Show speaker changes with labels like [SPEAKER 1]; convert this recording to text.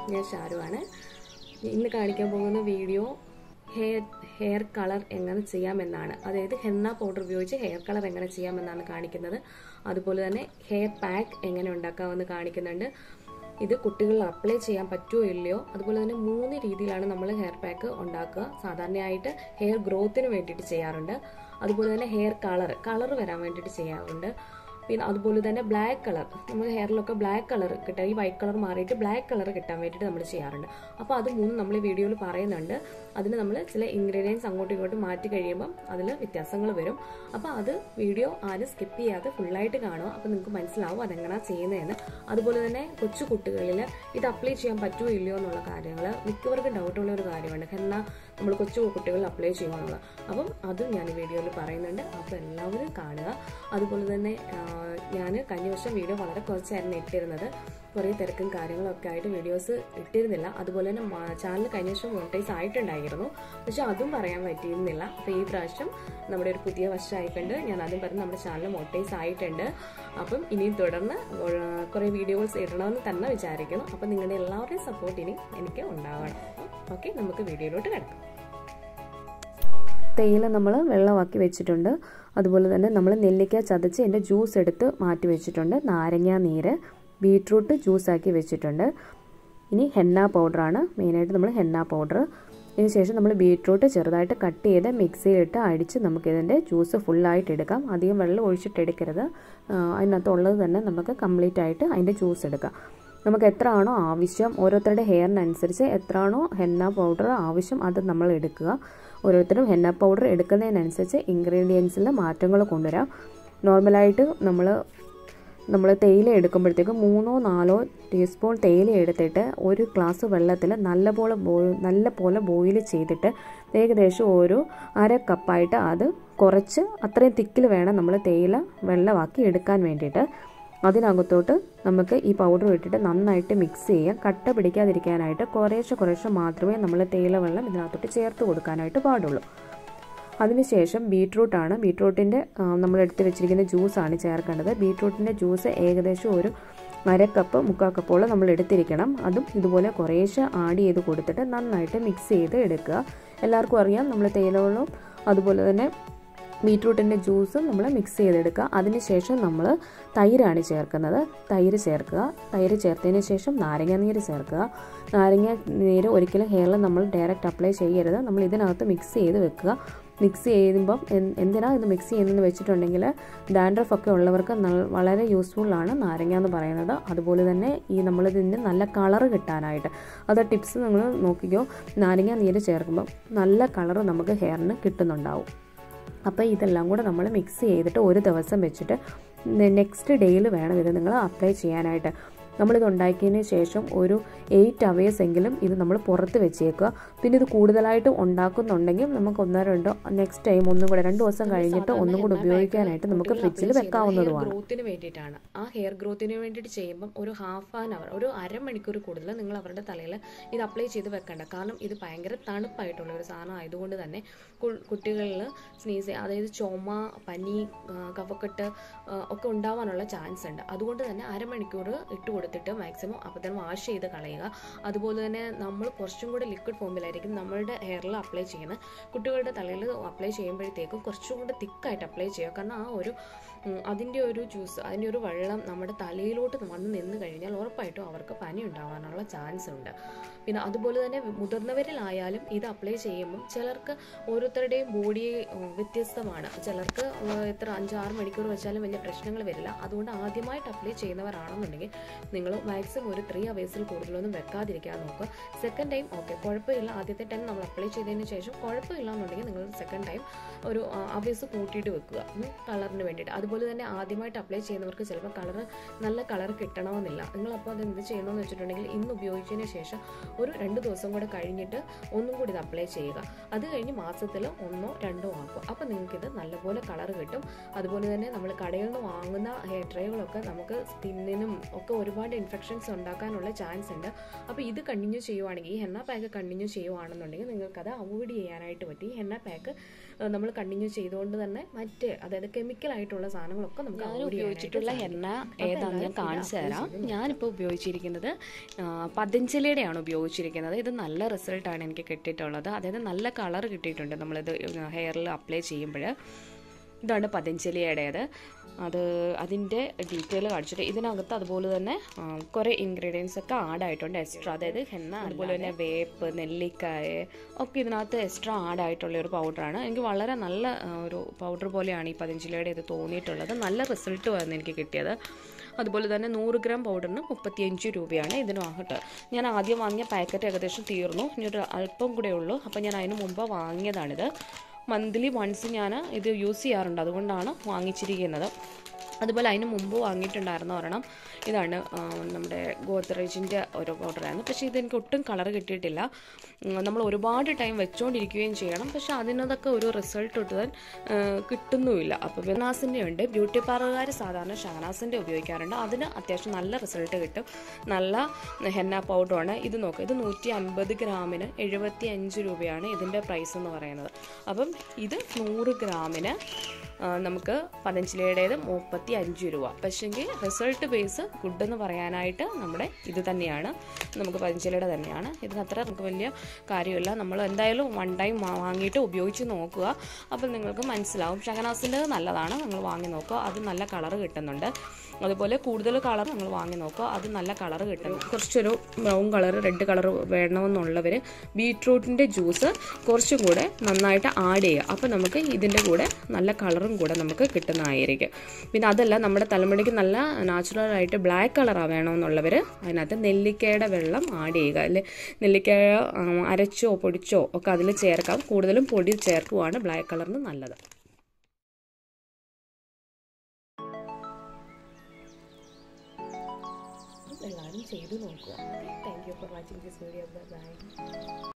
[SPEAKER 1] ഞാൻ ഷാരുവാണ് ഇന്ന് കാണിക്കാൻ പോകുന്ന വീഡിയോ ഹെയർ ഹെയർ കളർ എങ്ങനെ ചെയ്യാമെന്നാണ് അതായത് ഹെന്ന പൗഡർ ഉപയോഗിച്ച് ഹെയർ കളർ എങ്ങനെ ചെയ്യാമെന്നാണ് കാണിക്കുന്നത് അതുപോലെ തന്നെ ഹെയർ പാക്ക് എങ്ങനെ ഉണ്ടാക്കാമെന്ന് കാണിക്കുന്നുണ്ട് ഇത് കുട്ടികളിൽ അപ്ലൈ ചെയ്യാൻ പറ്റുമോ ഇല്ലയോ അതുപോലെ തന്നെ മൂന്ന് രീതിയിലാണ് നമ്മൾ ഹെയർ പാക്ക് ഉണ്ടാക്കുക സാധാരണയായിട്ട് ഹെയർ ഗ്രോത്തിന് വേണ്ടിയിട്ട് ചെയ്യാറുണ്ട് അതുപോലെ തന്നെ ഹെയർ കളർ കളർ വരാൻ വേണ്ടിയിട്ട് ചെയ്യാറുണ്ട് പിന്നെ അതുപോലെ തന്നെ ബ്ലാക്ക് കളർ നമ്മൾ ഹെയറിലൊക്കെ ബ്ലാക്ക് കളർ കിട്ടാൻ ഈ വൈറ്റ് കളർ മാറിയിട്ട് ബ്ലാക്ക് കളർ കിട്ടാൻ വേണ്ടിയിട്ട് നമ്മൾ ചെയ്യാറുണ്ട് അപ്പോൾ അത് മൂന്നും നമ്മൾ ഈ വീഡിയോയിൽ പറയുന്നുണ്ട് അതിന് നമ്മൾ ചില ഇൻഗ്രീഡിയൻസ് അങ്ങോട്ടും ഇങ്ങോട്ടും മാറ്റി കഴിയുമ്പം അതിൽ വ്യത്യാസങ്ങൾ വരും അപ്പോൾ അത് വീഡിയോ ആരും സ്കിപ്പ് ചെയ്യാതെ ഫുള്ളായിട്ട് കാണുക അപ്പോൾ നിങ്ങൾക്ക് മനസ്സിലാവും അതെങ്ങനെയാണ് ചെയ്യുന്നതെന്ന് അതുപോലെ തന്നെ കൊച്ചു കുട്ടികളിൽ ഇത് അപ്ലൈ ചെയ്യാൻ പറ്റുമോ ഇല്ലയോ എന്നുള്ള കാര്യങ്ങൾ മിക്കവർക്കും ഡൗട്ടുള്ള ഒരു കാര്യമാണ് കാരണം നമ്മൾ കൊച്ചു കുട്ടികളിൽ അപ്ലൈ ചെയ്യുമെന്നുള്ളത് അപ്പം അതും ഞാൻ ഈ വീഡിയോയിൽ പറയുന്നുണ്ട് അപ്പോൾ എല്ലാവരും കാണുക അതുപോലെ തന്നെ ഞാൻ കഴിഞ്ഞ വർഷം വീഡിയോ വളരെ കുറച്ചായിരുന്നു ഇട്ടിരുന്നത് കുറേ തിരക്കും കാര്യങ്ങളൊക്കെ ആയിട്ട് വീഡിയോസ് ഇട്ടിരുന്നില്ല അതുപോലെ തന്നെ ചാനൽ കഴിഞ്ഞ വർഷം മോണിറ്റൈസ് ആയിട്ടുണ്ടായിരുന്നു പക്ഷെ അതും പറയാൻ പറ്റിയിരുന്നില്ല അപ്പോൾ ഈ പ്രാവശ്യം നമ്മുടെ ഒരു പുതിയ വർഷമായിക്കൊണ്ട് ഞാൻ ആദ്യം പറഞ്ഞ് നമ്മുടെ ചാനൽ മോണിറ്റൈസ് ആയിട്ടുണ്ട് അപ്പം ഇനിയും തുടർന്ന് കുറേ വീഡിയോസ് ഇടണമെന്ന് തന്നെ വിചാരിക്കുന്നു അപ്പം നിങ്ങളുടെ എല്ലാവരുടെയും സപ്പോർട്ട് ഇനി എനിക്ക് ഉണ്ടാവണം ഓക്കെ നമുക്ക് വീഡിയോയിലോട്ട് കിടക്കാം തേയില നമ്മൾ വെള്ളമാക്കി വെച്ചിട്ടുണ്ട് അതുപോലെ തന്നെ നമ്മൾ നെല്ലിക്ക ചതച്ച് എൻ്റെ ജ്യൂസ് എടുത്ത് മാറ്റി വെച്ചിട്ടുണ്ട് നാരങ്ങ നീര് ബീട്രൂട്ട് ജ്യൂസാക്കി വെച്ചിട്ടുണ്ട് ഇനി ഹെന്ന പൗഡറാണ് മെയിനായിട്ട് നമ്മൾ ഹെന്ന പൗഡർ ഇതിന് ശേഷം നമ്മൾ ബീട്രൂട്ട് ചെറുതായിട്ട് കട്ട് ചെയ്ത് മിക്സിയിലിട്ട് അടിച്ച് നമുക്കിതിൻ്റെ ജ്യൂസ് ഫുള്ളായിട്ട് എടുക്കാം അധികം വെള്ളം ഒഴിച്ചിട്ട് എടുക്കരുത് അതിനകത്തുള്ളത് തന്നെ നമുക്ക് കംപ്ലീറ്റ് ആയിട്ട് അതിൻ്റെ ജ്യൂസ് എടുക്കാം നമുക്ക് എത്ര ആണോ ആവശ്യം ഓരോരുത്തരുടെ ഹെയറിനനുസരിച്ച് എത്ര ആണോ ഹെന്ന പൗഡർ ആവശ്യം അത് നമ്മൾ എടുക്കുക ഓരോരുത്തരും ഹെന്ന പൗഡർ എടുക്കുന്നതിനനുസരിച്ച് ഇൻഗ്രീഡിയൻസിൽ മാറ്റങ്ങൾ കൊണ്ടുവരാം നോർമലായിട്ട് നമ്മൾ നമ്മൾ തേയില എടുക്കുമ്പോഴത്തേക്ക് മൂന്നോ നാലോ ടീസ്പൂൺ തേയില എടുത്തിട്ട് ഒരു ഗ്ലാസ് വെള്ളത്തിൽ നല്ലപോലെ ബോയിൽ നല്ല പോലെ ബോയിൽ ചെയ്തിട്ട് ഏകദേശം ഒരു അര കപ്പായിട്ട് അത് കുറച്ച് അത്രയും തിക്കിൽ വേണം നമ്മൾ തേയില വെള്ളമാക്കി എടുക്കാൻ വേണ്ടിയിട്ട് അതിനകത്തോട്ട് നമുക്ക് ഈ പൗഡർ ഇട്ടിട്ട് നന്നായിട്ട് മിക്സ് ചെയ്യാം കട്ട പിടിക്കാതിരിക്കാനായിട്ട് കുറേശ്ശെ കുറേശ്ശെ മാത്രമേ നമ്മൾ തേയില വെള്ളം ഇതിനകത്തോട്ട് ചേർത്ത് കൊടുക്കാനായിട്ട് പാടുള്ളൂ അതിനുശേഷം ബീട്രൂട്ടാണ് ബീട്രൂട്ടിൻ്റെ നമ്മൾ എടുത്ത് വെച്ചിരിക്കുന്ന ജ്യൂസാണ് ചേർക്കേണ്ടത് ബീട്രൂട്ടിൻ്റെ ജ്യൂസ് ഏകദേശം ഒരു അര കപ്പ് മുക്കാൽ കപ്പോളം നമ്മൾ എടുത്തിരിക്കണം അതും ഇതുപോലെ കുറേശ്ശെ ആഡ് ചെയ്ത് കൊടുത്തിട്ട് നന്നായിട്ട് മിക്സ് ചെയ്ത് എടുക്കുക എല്ലാവർക്കും അറിയാം നമ്മൾ തേയിലവെള്ളവും അതുപോലെ തന്നെ ബീട്രൂട്ടിൻ്റെ ജ്യൂസും നമ്മൾ മിക്സ് ചെയ്തെടുക്കുക അതിനുശേഷം നമ്മൾ തൈരാണ് ചേർക്കുന്നത് തൈര് ചേർക്കുക തൈര് ചേർത്തതിന് ശേഷം നാരങ്ങ നീര് ചേർക്കുക നാരങ്ങ നീര് ഒരിക്കലും ഹെയറിൽ നമ്മൾ ഡയറക്റ്റ് അപ്ലൈ ചെയ്യരുത് നമ്മൾ ഇതിനകത്ത് മിക്സ് ചെയ്ത് വെക്കുക മിക്സ് ചെയ്യുമ്പം എന്തിനാണ് ഇത് മിക്സ് ചെയ്യുന്നതെന്ന് വെച്ചിട്ടുണ്ടെങ്കിൽ ഡാൻഡ്രഫ് ഒക്കെ ഉള്ളവർക്ക് വളരെ യൂസ്ഫുള്ളാണ് നാരങ്ങ എന്ന് പറയുന്നത് അതുപോലെ തന്നെ ഈ നമ്മളിതിന് നല്ല കളറ് കിട്ടാനായിട്ട് അത് ടിപ്സ് നിങ്ങൾ നോക്കിക്കോ നാരങ്ങ നീര് ചേർക്കുമ്പം നല്ല കളറ് നമുക്ക് ഹെയറിന് കിട്ടുന്നുണ്ടാവും അപ്പോൾ ഇതെല്ലാം കൂടെ നമ്മൾ മിക്സ് ചെയ്തിട്ട് ഒരു ദിവസം വെച്ചിട്ട് നെക്സ്റ്റ് ഡേയിൽ വേണം ഇത് നിങ്ങൾ അപ്ലൈ ചെയ്യാനായിട്ട് നമ്മളിത് ഉണ്ടാക്കിയതിന് ശേഷം ഒരു എയ്റ്റ് അവേഴ്സ് എങ്കിലും ഇത് നമ്മൾ പുറത്ത് വെച്ചേക്കുക പിന്നെ ഇത് കൂടുതലായിട്ട് ഉണ്ടാക്കുന്നുണ്ടെങ്കിൽ നമുക്ക് ഒന്നോ രണ്ടോ നെക്സ്റ്റ് ടൈം ഒന്നും കൂടെ രണ്ട് ദിവസം കഴിഞ്ഞിട്ട് ഒന്നും കൂടെ ഉപയോഗിക്കാനായിട്ട് നമുക്ക് ഫ്രിഡ്ജിൽ വെക്കാവുന്നതുമാണ് ഗ്രോത്തിന് വേണ്ടിയിട്ടാണ് ആ ഹെയർ ഗ്രോത്തിന് വേണ്ടിയിട്ട് ചെയ്യുമ്പം ഒരു ഹാഫ് ആൻ അവർ ഒരു അരമണിക്കൂർ കൂടുതൽ നിങ്ങൾ അവരുടെ തലയിൽ ഇത് അപ്ലൈ ചെയ്ത് വെക്കേണ്ട കാരണം ഇത് ഭയങ്കര തണുപ്പായിട്ടുള്ള ഒരു സാധനം ആയതുകൊണ്ട് തന്നെ കുട്ടികളിൽ സ്നീസ് അതായത് ചുമ പനി കഫക്കെട്ട് ഒക്കെ ഉണ്ടാവാനുള്ള ചാൻസ് ഉണ്ട് അതുകൊണ്ട് തന്നെ അരമണിക്കൂർ ഇട്ട് കൊടുത്തിട്ട് മാക്സിമം അപ്പോൾ തന്നെ വാഷ് ചെയ്ത് കളയുക അതുപോലെ തന്നെ നമ്മൾ കുറച്ചും കൂടെ ലിക്വിഡ് ഫോമിലായിരിക്കും നമ്മളുടെ ഹെയറിൽ അപ്ലൈ ചെയ്യുന്നത് കുട്ടികളുടെ തലയിൽ അപ്ലൈ ചെയ്യുമ്പോഴത്തേക്കും കുറച്ചും കൂടെ തിക്കായിട്ട് അപ്ലൈ ചെയ്യുക കാരണം ആ ഒരു അതിൻ്റെ ഒരു ജ്യൂസ് അതിൻ്റെ ഒരു വെള്ളം നമ്മുടെ തലയിലോട്ട് വന്ന് നിന്ന് കഴിഞ്ഞാൽ ഉറപ്പായിട്ടും അവർക്ക് പനി ഉണ്ടാവാനുള്ള ചാൻസ് ഉണ്ട് പിന്നെ അതുപോലെ തന്നെ മുതിർന്നവരിലായാലും ഇത് അപ്ലൈ ചെയ്യുമ്പം ചിലർക്ക് ഓരോരുത്തരുടെയും ബോഡി വ്യത്യസ്തമാണ് ചിലർക്ക് എത്ര അഞ്ചാറ് മണിക്കൂർ വെച്ചാലും വലിയ പ്രശ്നങ്ങൾ വരില്ല അതുകൊണ്ട് ആദ്യമായിട്ട് അപ്ലൈ ചെയ്യുന്നവരാണെന്നുണ്ടെങ്കിൽ നിങ്ങൾ മാക്സിമം ഒരു ത്രീ അവേഴ്സിൽ കൂടുതലൊന്നും വെക്കാതിരിക്കാൻ നോക്കുക സെക്കൻഡ് ടൈം ഓക്കെ കുഴപ്പമില്ല ആദ്യത്തെ ടൈം നമ്മൾ അപ്ലൈ ചെയ്തതിന് ശേഷം കുഴപ്പമില്ല എന്നുണ്ടെങ്കിൽ നിങ്ങൾ സെക്കൻഡ് ടൈം ഒരു അവേഴ്സ് കൂട്ടിയിട്ട് വെക്കുക കളറിന് വേണ്ടിയിട്ട് അതുപോലെ തന്നെ ആദ്യമായിട്ട് അപ്ലൈ ചെയ്യുന്നവർക്ക് ചിലപ്പോൾ കളർ നല്ല കളർ കിട്ടണമെന്നില്ല നിങ്ങളപ്പോൾ അത് എന്ത് ചെയ്യണമെന്ന് വെച്ചിട്ടുണ്ടെങ്കിൽ ഇന്ന് ഉപയോഗിച്ചതിന് ശേഷം ഒരു രണ്ട് ദിവസം കൂടെ കഴിഞ്ഞിട്ട് ഒന്നും കൂടി ഇത് അപ്ലൈ ചെയ്യുക അത് കഴിഞ്ഞ് മാസത്തിൽ ഒന്നോ രണ്ടോ ആക്കുക അപ്പോൾ നിങ്ങൾക്കിത് നല്ലപോലെ കളർ കിട്ടും അതുപോലെ തന്നെ നമ്മൾ കടയിൽ നിന്ന് വാങ്ങുന്ന ഹെയർ ഡ്രൈകളൊക്കെ നമുക്ക് സ്കിന്നിനും ഒക്കെ ഒരുപാട് ഒരുപാട് ഇൻഫെക്ഷൻസ് ഉണ്ടാക്കാനുള്ള ചാൻസ് ഉണ്ട് അപ്പോൾ ഇത് കണ്ടിന്യൂ ചെയ്യുവാണെങ്കിൽ ഈ ഹെന്ന പാക്ക് കണ്ടിന്യൂ ചെയ്യുവാണെന്നുണ്ടെങ്കിൽ നിങ്ങൾക്കത് അവോയ്ഡ് ചെയ്യാനായിട്ട് പറ്റി ഈ ഹെന്ന പാക്ക് നമ്മൾ കണ്ടിന്യൂ ചെയ്തുകൊണ്ട് തന്നെ മറ്റ് അതായത് കെമിക്കൽ ആയിട്ടുള്ള സാധനങ്ങളൊക്കെ നമുക്ക്
[SPEAKER 2] ഞാൻ
[SPEAKER 1] avoid
[SPEAKER 2] ഉപയോഗിച്ചിട്ടുള്ള
[SPEAKER 1] ചെയ്യാനായിട്ട്
[SPEAKER 2] എണ്ണ
[SPEAKER 1] സാധിക്കും.
[SPEAKER 2] ഏതാണെന്ന് ഞാൻ
[SPEAKER 1] അപ്പോൾ
[SPEAKER 2] കാണിച്ചു
[SPEAKER 1] എല്ലാവരും
[SPEAKER 2] തരാം ഞാനിപ്പോൾ ഉപയോഗിച്ചിരിക്കുന്നത് ആ, പതഞ്ജലിയുടെയാണ് ഉപയോഗിച്ചിരിക്കുന്നത് ഇത് നല്ല റിസൾട്ടാണ് എനിക്ക് കിട്ടിയിട്ടുള്ളത് അതായത് നല്ല കളർ കിട്ടിയിട്ടുണ്ട് നമ്മളിത് ഹെയറിൽ അപ്ലൈ ചെയ്യുമ്പോൾ ഇതാണ് പതഞ്ജലിയുടേത് അത് അതിൻ്റെ ഡീറ്റെയിൽ കാണിച്ചിട്ട് ഇതിനകത്ത് അതുപോലെ തന്നെ ആ, കുറേ ഇൻഗ്രീഡിയൻസ് ഒക്കെ ആഡ് ആയിട്ടുണ്ട് എക്സ്ട്രാ അതായത് ഹെന്ന അതുപോലെ തന്നെ വേപ്പ് നെല്ലിക്കായ ഒക്കെ ഇതിനകത്ത് എക്സ്ട്രാ ആഡ് ആയിട്ടുള്ള ഒരു പൗഡറാണ് എനിക്ക് വളരെ നല്ല ആ, ഒരു പൗഡർ പോലെയാണ് ഈ പതഞ്ജലിയുടെ ഇത് തോന്നിയിട്ടുള്ളത് നല്ല റിസൾട്ടുമായിരുന്നു എനിക്ക് കിട്ടിയത് അതുപോലെ തന്നെ നൂറ് ഗ്രാം പൗഡറിന് മുപ്പത്തിയഞ്ച് രൂപയാണ് ഇതിനാകട്ടെ ഞാൻ ആദ്യം വാങ്ങിയ പാക്കറ്റ് ഏകദേശം തീർന്നു ഇനി ഒരു അല്പം കൂടെ ഉള്ളൂ അപ്പോൾ ഞാൻ അതിന് മുമ്പ് വാങ്ങിയതാണിത് മന്ത്ലി വൺസ് ഞാൻ ഇത് യൂസ് ചെയ്യാറുണ്ട് അതുകൊണ്ടാണ് വാങ്ങിച്ചിരിക്കുന്നത് അതുപോലെ അതിന് മുമ്പ് വാങ്ങിയിട്ടുണ്ടായിരുന്ന ഒരെണ്ണം ഇതാണ് ആ, നമ്മുടെ ഗോദ്രേജിൻ്റെ ഒരു പൗഡറായിരുന്നു പക്ഷേ ഇതെനിക്ക് ഒട്ടും കളർ കിട്ടിയിട്ടില്ല ഉം, നമ്മൾ ഒരുപാട് ടൈം വെച്ചുകൊണ്ടിരിക്കുകയും ചെയ്യണം പക്ഷേ അതിനതൊക്കെ ഒരു റിസൾട്ട് കിട്ടാൻ ആ, കിട്ടുന്നുമില്ല അപ്പോൾ ഷഹനാസിൻ്റെ ഉണ്ട് ബ്യൂട്ടി പാർലറുകാർ സാധാരണ ഷഹനാസിൻ്റെ ഉപയോഗിക്കാറുണ്ട് അതിന് അത്യാവശ്യം നല്ല റിസൾട്ട് കിട്ടും നല്ല ഹെന്ന പൗഡറാണ് ഇത് നോക്കുക ഇത് നൂറ്റി അൻപത് ഗ്രാമിന് എഴുപത്തി അഞ്ച് രൂപയാണ് ഇതിൻ്റെ പ്രൈസ് എന്ന് പറയുന്നത് അപ്പം ഇത് നൂറ് ഗ്രാമിന് ആ, നമുക്ക് പതഞ്ജലിയുടേത് മുപ്പത്തി അഞ്ച് രൂപ പക്ഷേങ്കിൽ റിസൾട്ട് ബേസ് ഗുഡ് എന്ന് പറയാനായിട്ട് നമ്മുടെ ഇത് തന്നെയാണ് നമുക്ക് പതഞ്ജലിയുടെ തന്നെയാണ് ഇതിനത്ര നമുക്ക് വലിയ കാര്യമില്ല നമ്മൾ എന്തായാലും വൺ ടൈം വാങ്ങിയിട്ട് ഉപയോഗിച്ച് നോക്കുക അപ്പോൾ നിങ്ങൾക്ക് മനസ്സിലാവും ഷഹനാസിൻ്റെ നല്ലതാണ് നിങ്ങൾ വാങ്ങി നോക്കുക അത് നല്ല കളർ കിട്ടുന്നുണ്ട് അതുപോലെ കൂടുതൽ കളർ നിങ്ങൾ വാങ്ങി നോക്കുക അത് നല്ല കളർ കിട്ടും കുറച്ചൊരു ബ്രൗൺ കളർ റെഡ് കളർ വേണമെന്നുള്ളവർ ബീട്രൂട്ടിൻ്റെ ജ്യൂസ് കുറച്ചും കൂടെ നന്നായിട്ട് ആഡ് ചെയ്യുക അപ്പോൾ നമുക്ക് ഇതിൻ്റെ കൂടെ നല്ല കളറും കൂടെ നമുക്ക് കിട്ടുന്നതായിരിക്കും പിന്നെ അതല്ല നമ്മുടെ തലമുടിക്ക് നല്ല നാച്ചുറൽ ആയിട്ട് ബ്ലാക്ക് കളറാണ് വേണമെന്നുള്ളവർ അതിനകത്ത് നെല്ലിക്കയുടെ വെള്ളം ആഡ് ചെയ്യുക അല്ലെ നെല്ലിക്ക ആ, അരച്ചോ പൊടിച്ചോ ഒക്കെ അതിൽ ചേർക്കാം കൂടുതലും പൊടി ചേർക്കുവാണ് ബ്ലാക്ക് കളറിന് നല്ലത്
[SPEAKER 1] എല്ലാവരും ചെയ്തു നോക്കുക thank you for watching this video by